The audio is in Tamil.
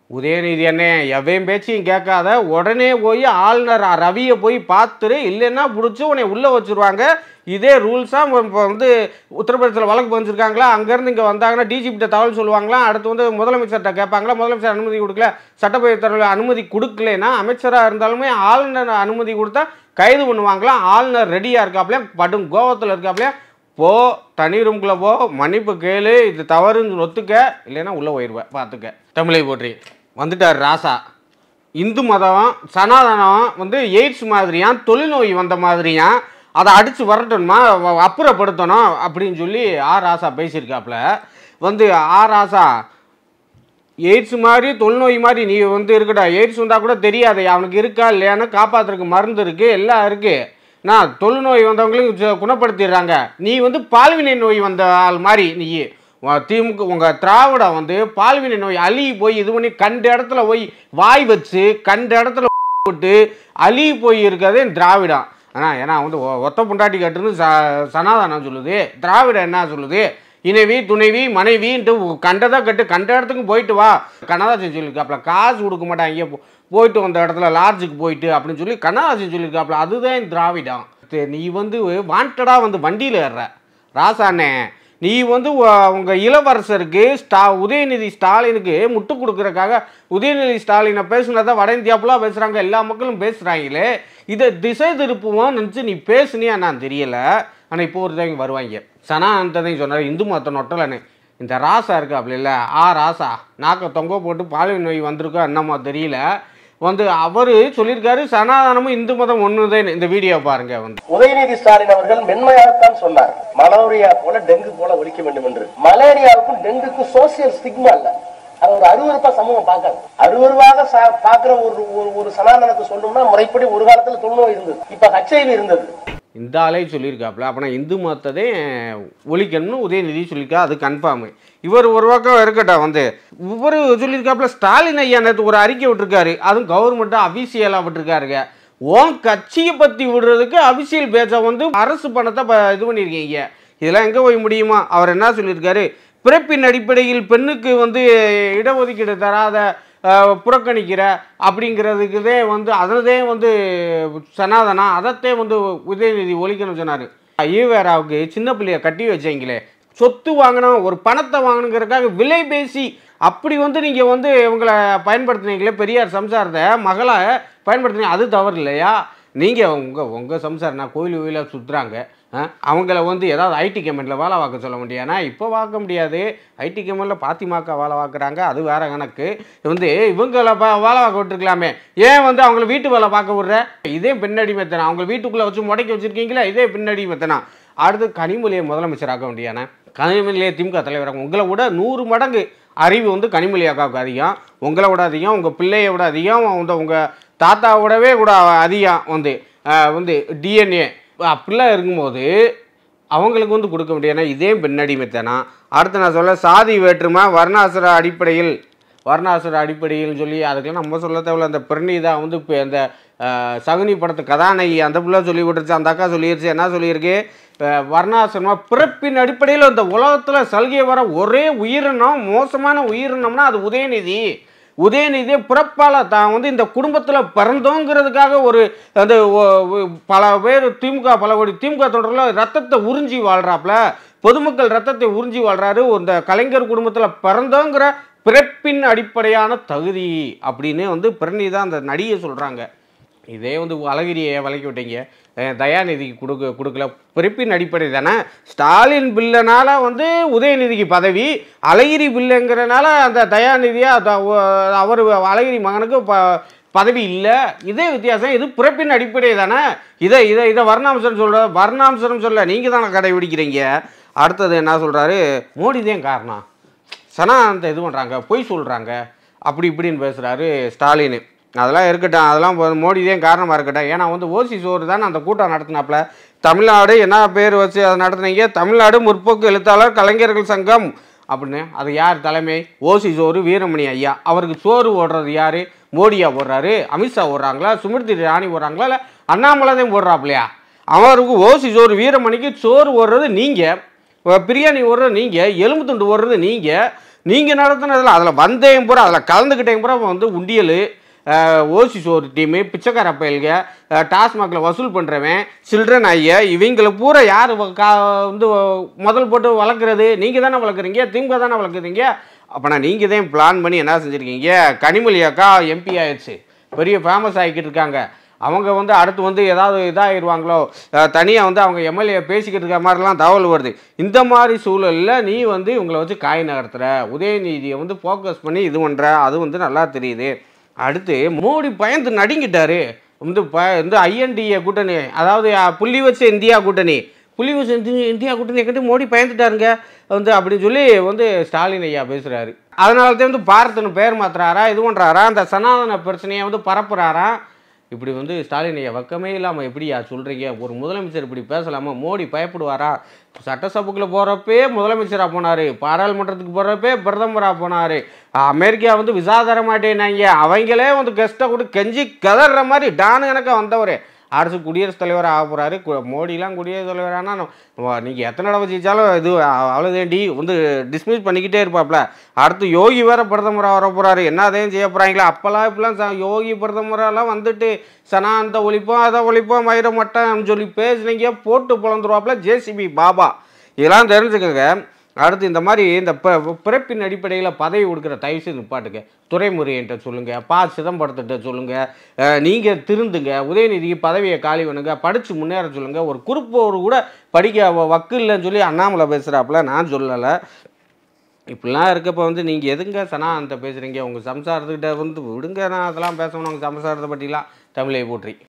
உதயநிதி அண்ணே எவையும் பேச்சையும் கேட்காத உடனே போய் ஆளுநர் ரவியை போய் பார்த்துரு இல்லைன்னா பிடிச்சி உன்னை உள்ளே வச்சுருவாங்க இதே ரூல்ஸாக இப்போ வந்து உத்தரப்பிரதேசத்தில் வழக்கு பதிஞ்சிருக்காங்களா அங்கேருந்து இங்கே வந்தாங்கன்னா டிஜிபிட்ட தகவல் சொல்லுவாங்களா அடுத்து வந்து முதலமைச்சர்கிட்ட கேட்பாங்களா முதலமைச்சர் அனுமதி கொடுக்கல சட்டப்பேரவைத் அனுமதி கொடுக்கலனா அமைச்சராக இருந்தாலுமே ஆளுநர் அனுமதி கொடுத்தா கைது பண்ணுவாங்களா ஆளுநர் ரெடியாக இருக்காப்லையா படும் கோவத்தில் இருக்காப்லையா போ தனி ரூம்குள்ளே போ மன்னிப்பு கேளு இது தவறுன்னு ஒத்துக்க இல்லைன்னா உள்ளே போயிடுவேன் பார்த்துக்க தமிழை போற்றி வந்துட்டார் ராசா இந்து மதம் சனாதனம் வந்து எய்ட்ஸ் மாதிரியாம் தொழில்நோய் வந்த மாதிரியாம் அதை அடித்து வரட்டணுமா வ- அப்புறப்படுத்தணும் அப்படின்னு சொல்லி ஆர் ராசா பேசியிருக்காப்புல வந்து ஆர் ராசா எய்ட்ஸ் மாதிரி தொழுநோய் மாதிரி நீ வந்து இருக்கடா எய்ட்ஸ் வந்தால் கூட தெரியாது அவனுக்கு இருக்கா இல்லையான்னு காப்பாத்துறதுக்கு மருந்து இருக்குது எல்லாம் இருக்குது நான் தொழுநோய் வந்தவங்களையும் சு- குணப்படுத்திடுறாங்க நீ வந்து பால்வினை நோய் வந்த ஆள் மாதிரி நீ உன் திமுக உங்கள் திராவிட வந்து பால்வினை நோய் அழி போய் இது பண்ணி கண்ட இடத்துல போய் வாய் வச்சு கண்ட இடத்துல போட்டு அழி போய் இருக்கிறதே திராவிடம் ஆனால் ஏன்னா வந்து ஒ- ஒத்த பொண்டாட்டி கட்டுன்னு ச சனாதனம் சொல்லுது திராவிடம் என்ன சொல்லுது இணைவி துணைவி மனைவின்ட்டு கண்டதை கட்டு கண்ட இடத்துக்கு போயிட்டு வா கண்ணதாசன் சொல்லியிருக்காப்புல காசு கொடுக்க மாட்டாங்க போ- போயிட்டு வந்த இடத்துல லாட்ஜுக்கு போயிட்டு அப்படின்னு சொல்லி கண்ணதாசன் சொல்லியிருக்காப்புல அதுதான் திராவிடம் தெ- நீ வந்து வாண்டடாக வந்து வண்டியில் ஏறுற ராசாண்ணே நீ வந்து உ- உங்க இளவரசருக்கு ஸ்டா உதயநிதி ஸ்டாலினுக்கு முட்டு கொடுக்கறக்காக உதயநிதி ஸ்டாலினை பேசுனதை வட இந்தியா ஃபுல்லாக பேசுகிறாங்க எல்லா மக்களும் பேசுகிறாங்களே இதை திசை திருப்புவோம் நினச்சி நீ பேசுனியா நான் தெரியல ஆனால் இப்போ ஒரு தான் வருவாங்க சனானந்ததையும் சொன்னார் இந்து மதத்தை நொட்டலன்னு இந்த ராசா இருக்கு அப்படி இல்லை ஆ ராசா நாக்கை தொங்க போட்டு பாலியல் நோய் வந்திருக்கோ என்னமோ தெரியல வந்து அவர் சொல்லியிருக்காரு சனாதனமும் இந்து மதம் ஒன்று இந்த வீடியோ பாருங்க வந்து உதயநிதி ஸ்டாலின் அவர்கள் மென்மையாகத்தான் சொன்னார் மலேரியா போல டெங்கு போல ஒழிக்க வேண்டும் என்று மலேரியாவுக்கும் டெங்குக்கும் சோசியல் ஸ்டிக்மா இல்ல அது ஒரு அருவருப்பா சமூகம் பார்க்காது அருவருவாக சா- பார்க்கிற ஒரு ஒரு- ஒரு சனாதனத்தை சொல்லணும்னா முறைப்படி ஒரு காலத்துல தொழுநோய் இருந்தது இப்ப ஹெச்ஐவி இருந்தது இந்த ஆளே சொல்லியிருக்காப்புல அப்போ இந்து மதத்ததே ஒழிக்கணும்னு உதயநிதி சொல்லியிருக்கா அது கன்ஃபார்மு இவர் ஒரு பக்கம் இருக்கட்டும் வந்து இவர் சொல்லியிருக்காப்புல ஸ்டாலின் ஐயா நேற்று ஒரு அறிக்கை விட்டுருக்காரு அதுவும் கவர்மெண்ட்டாக அபிஷியலாக விட்டுருக்காருங்க உன் கட்சியை பற்றி விடுறதுக்கு அபிஷியல் பேச்சை வந்து அரசு பணத்தை ப இது பண்ணியிருக்கீங்க இதெல்லாம் எங்கே போய் முடியுமா அவர் என்ன சொல்லியிருக்காரு பிறப்பின் அடிப்படையில் பெண்ணுக்கு வந்து இடஒதுக்கீடு தராத அஹ், புறக்கணிக்கிற அப்படிங்கிறதுக்குதே வந்து அதனதே வந்து சனாதனா அதத்தே வந்து உதயநிதி ஒழிக்கணும்னு சொன்னார் ஈவேராவுக்கு சின்ன பிள்ளைய கட்டி வச்சீங்களே சொத்து வாங்கணும் ஒரு பணத்தை வாங்கணுங்கிறதுக்காக விலை பேசி அப்படி வந்து நீங்கள் வந்து இவங்களை பயன்படுத்துனீங்களே பெரியார் சம்சாரத்தை மகளை பயன்படுத்துனீங்க அது தவறு இல்லையா நீங்கள் உங்கள் உங்கள் சம்சாரம் நான் கோயில் கோயிலாக சுற்றுறாங்க அவங்கள வந்து ஏதாவது ஐடி கம்பெனியில் வேலை பார்க்க சொல்ல முடியாதுனா இப்போ பார்க்க முடியாது ஐடி கம்பெனியில் பாத்திமாக்கா வேலை பார்க்குறாங்க அது வேற கணக்கு வந்து இவங்கள பா வேலை பார்க்க விட்டுருக்கலாமே ஏன் வந்து அவங்கள வீட்டு வேலை பார்க்க விட்ற இதே பின்னடி மெத்தனா அவங்க வீட்டுக்குள்ளே வச்சு முடக்கி வச்சுருக்கீங்களா இதே பின்னடி மெத்தனா அடுத்து கனிமொழியை முதலமைச்சராக்க வேண்டியானே கனிமொழியை திமுக தலைவராக உங்களை விட நூறு மடங்கு அறிவு வந்து கனிமொழி அக்காவுக்கு அதிகம் உங்களை விட அதிகம் உங்கள் பிள்ளையை விட அதிகம் வந்து உங்கள் தாத்தாவை விடவே கூட அதிகம் வந்து அஹ், வந்து டிஎன்ஏ அப்படிலாம் இருக்கும்போது அவங்களுக்கு வந்து கொடுக்க முடியாது இதே பின்னடிமைத்தனா அடுத்து நான் சொல்ல சாதி வேற்றுமை வர்ணாசிர அடிப்படையில் வர்ணாசிர அடிப்படையில் சொல்லி அதுக்கெல்லாம் நம்ம சொல்ல தேவையில்ல அந்த பிரணிதா வந்து இப்போ அந்த அஹ், சகுனி படத்து கதாநாயகி அந்த பிள்ளை சொல்லி விட்டுருச்சு அந்த அக்கா சொல்லிருச்சு என்ன சொல்லியிருக்கு அஹ், வர்ணாசிரமா பிறப்பின் அடிப்படையில் இந்த உலகத்தில் சலுகை வர ஒரே உயிரினம் மோசமான உயிரினம்னா அது உதயநிதி உதயநிதி பிறப்பால் தான் வந்து இந்த குடும்பத்தில் பிறந்தோங்கிறதுக்காக ஒரு அந்த ஒ- ஒ- பல பேர் திமுக பல கோடி திமுக தொண்டர்கள் ரத்தத்தை உறிஞ்சி வாழ்றாப்புல பொதுமக்கள் ரத்தத்தை உறிஞ்சி வாழ்றாரு இந்த கலைஞர் குடும்பத்தில் பிறந்தோங்கிற பிறப்பின் அடிப்படையான தகுதி அப்படின்னு வந்து பிறனி தான் அந்த நடிகை சொல்கிறாங்க இதே வந்து அழகிரியை விலக்கி விட்டீங்க அஹ் தயாநிதிக்கு கொடுக்க கொடுக்கல பிறப்பின் அடிப்படை தானே ஸ்டாலின் பில்லுனால வந்து உதயநிதிக்கு பதவி அழகிரி பில்லுங்கிறனால அந்த தயாநிதியா அவர் அழகிரி மகனுக்கு ப பதவி இல்லை இதே வித்தியாசம் இது பிறப்பின் அடிப்படை தானே இதை இதை இதை வர்ணாம்சம் சொல்ற வர்ணாம்சம் சொல்ல நீங்கள் தானே கடைபிடிக்கிறீங்க அடுத்தது என்ன சொல்கிறாரு மோடி தான் காரணம் சனாதனத்தை இது பண்ணுறாங்க பொய் சொல்கிறாங்க அப்படி இப்படின்னு பேசுகிறாரு ஸ்டாலின் அதெல்லாம் இருக்கட்டும் அதெல்லாம் போ- மோடி தான் காரணமாக இருக்கட்டும் ஏன்னா வந்து ஓசி சோறு தானே அந்த கூட்டம் நடத்தினாப்புல தமிழ்நாடு என்ன பேர் வச்சு அதை நடத்துனீங்க தமிழ்நாடு முற்போக்கு எழுத்தாளர் கலைஞர்கள் சங்கம் அப்படின்னு அது யார் தலைமை ஓசி சோறு வீரமணி ஐயா அவருக்கு சோறு ஓடுறது யார் மோடியா ஓடுறாரு அமித்ஷா ஓடுறாங்களா சுமிருதி ராணி ஓடுறாங்களா இல்லை அண்ணாமலை தான் ஓடுறாப்லையா அவருக்கு ஓசி சோறு வீரமணிக்கு சோறு ஓடுறது நீங்கள் பிரியாணி ஓடுறது நீங்கள் எலும்பு துண்டு ஓடுறது நீங்கள் நீங்கள் நடத்துனதில் அதில் வந்தேன் பூரா அதில் கலந்துக்கிட்டேங்க பூரா வந்து உண்டியல் ஓசி சோறு டீமு பிச்சைக்கார பயல்க டாஸ்மாகில் வசூல் பண்ணுறவன் சில்ட்ரன் ஐயா இவங்களை பூரா யார் கா வந்து முதல் போட்டு வளர்க்குறது நீங்கள் தானே வளர்க்குறீங்க திமுக தானே வளர்க்குறீங்க அப்போனா நீங்கள் தான் பிளான் பண்ணி என்ன செஞ்சுருக்கீங்க கனிமொழி அக்கா எம்பி ஆயிடுச்சு பெரிய ஃபேமஸ் ஆகிக்கிட்டு இருக்காங்க அவங்க வந்து அடுத்து வந்து ஏதாவது இதாகிடுவாங்களோ தனியாக வந்து அவங்க எம்எல்ஏ பேசிக்கிட்டு இருக்க மாதிரிலாம் தகவல் வருது இந்த மாதிரி சூழலில் நீ வந்து இவங்களை வச்சு காய் நகர்த்துற உதயநிதியை வந்து ஃபோக்கஸ் பண்ணி இது பண்ணுற அது வந்து நல்லா தெரியுது அடுத்து மோடி பயந்து நடுங்கிட்டாரு வந்து ப வந்து ஐஎன்டிஏ கூட்டணி அதாவது அஹ், புள்ளி வச்ச இந்தியா கூட்டணி புள்ளி வச்ச இந்தி- இந்தியா கூட்டணியை கட்டி மோடி பயந்துட்டாருங்க வந்து அப்படின்னு சொல்லி வந்து ஸ்டாலின் ஐயா பேசுகிறாரு அதனால தான் வந்து பாரத்னு பேர் மாத்துறாரா இது பண்ணுறாரா அந்த சனாதன பிரச்சனையை வந்து பரப்புறாரா இப்படி வந்து ஸ்டாலின் ஐயா வெக்கமே இல்லாமல் எப்படியா சொல்கிறீங்க ஒரு முதலமைச்சர் இப்படி பேசலாமா மோடி பயப்படுவாரா சட்டசபைக்குள்ளே போகிறப்பே முதலமைச்சராக போனார் பாராளுமன்றத்துக்கு போகிறப்பே பிரதமராக போனார் அமெரிக்கா வந்து விசா தர மாட்டேனாங்க அவங்களே வந்து கெஸ்ட்டை கூட கெஞ்சி கதற மாதிரி டானு கணக்க வந்தவர் அரசு குடியரசுத் தலைவராக ஆக போகிறாரு மோடிலாம் குடியரசுத் தலைவரானா நீங்கள் எத்தனை தடவை ஜெயிச்சாலும் இது அவ்வளோதேண்டி வந்து டிஸ்மிஸ் பண்ணிக்கிட்டே இருப்பாப்ல அடுத்து யோகி வேற பிரதமராக வர போகிறாரு என்ன அதையும் செய்ய போகிறாங்களா அப்போல்லாம் இப்பெல்லாம் ச- யோகி பிரதமரெல்லாம் வந்துட்டு சனாந்த ஒழிப்போம் அதை ஒழிப்போம் மயிர மட்டம் சொல்லி பேசுனீங்க போட்டு பிளந்துருவாப்புல ஜேசிபி பாபா இதெல்லாம் தெரிஞ்சுக்கோங்க அடுத்து இந்த மாதிரி இந்த ப- பிறப்பின் அடிப்படையில் பதவி கொடுக்குற தயவு செய்து நிப்பாட்டுங்க துறைமுறையிட்ட சொல்லுங்கள் பா சிதம்பரத்திட்ட சொல்லுங்கள் நீங்கள் திருந்துங்க உதயநிதிக்கு பதவியை காலி பண்ணுங்க படித்து முன்னேற சொல்லுங்கள் ஒரு குறுப்போர் கூட படிக்க வ- வக்கு இல்லைன்னு சொல்லி அண்ணாமலை பேசுகிறாப்புல நான் சொல்லலை இப்படிலாம் இருக்கப்போ வந்து நீங்கள் எதுங்க சனாந்த பேசுகிறீங்க உங்கள் சம்சாரத்துக்கிட்ட வந்து விடுங்க நான் அதெல்லாம் பேசணும் உங்கள் சம்சாரத்தை பற்றிலாம் தமிழை போற்றி